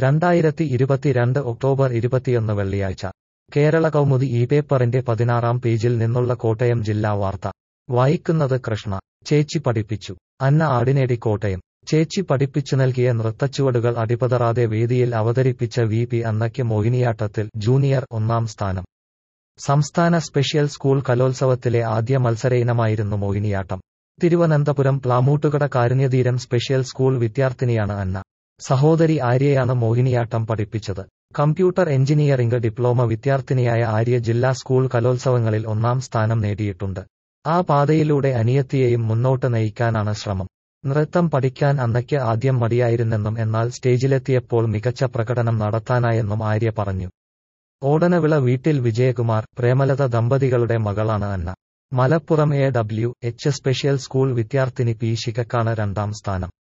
രണ്ടായിരത്തി ഇരുപത്തിരണ്ട് ഒക്ടോബർ ഇരുപത്തിയൊന്ന് വെള്ളിയാഴ്ച കേരള കൗമുദി ഈ പേപ്പറിന്റെ പതിനാറാം പേജിൽ നിന്നുള്ള കോട്ടയം ജില്ലാ വാർത്ത വായിക്കുന്നത് കൃഷ്ണ ചേച്ചി പഠിപ്പിച്ചു അന്ന ആടിനേടി കോട്ടയം ചേച്ചി പഠിപ്പിച്ചു നൽകിയ നൃത്തച്ചുവടുകൾ അടിപതറാതെ വേദിയിൽ അവതരിപ്പിച്ച വി പി അന്നയ്ക്ക് മോഹിനിയാട്ടത്തിൽ ജൂനിയർ ഒന്നാം സ്ഥാനം സംസ്ഥാന സ്പെഷ്യൽ സ്കൂൾ കലോത്സവത്തിലെ ആദ്യ മത്സര ഇനമായിരുന്നു മോഹിനിയാട്ടം തിരുവനന്തപുരം പ്ലാമൂട്ടുകട കാരുണ്യതീരം സ്പെഷ്യൽ സ്കൂൾ വിദ്യാർത്ഥിനിയാണ് അന്ന സഹോദരി ആര്യയാണ് മോഹിനിയാട്ടം പഠിപ്പിച്ചത് കമ്പ്യൂട്ടർ എഞ്ചിനീയറിംഗ് ഡിപ്ലോമ വിദ്യാർത്ഥിനിയായ ആര്യ ജില്ലാ സ്കൂൾ കലോത്സവങ്ങളിൽ ഒന്നാം സ്ഥാനം നേടിയിട്ടുണ്ട് ആ പാതയിലൂടെ അനിയത്തിയെയും മുന്നോട്ട് നയിക്കാനാണ് ശ്രമം നൃത്തം പഠിക്കാൻ അന്നയ്ക്ക് ആദ്യം മടിയായിരുന്നെന്നും എന്നാൽ സ്റ്റേജിലെത്തിയപ്പോൾ മികച്ച പ്രകടനം നടത്താനായെന്നും ആര്യ പറഞ്ഞു ഓടനവിള വീട്ടിൽ വിജയകുമാർ പ്രേമലത ദമ്പതികളുടെ മകളാണ് Anna Malappuram A W H special school വിദ്യാർത്ഥിനി പി ശിഖക്കാണ് രണ്ടാം സ്ഥാനം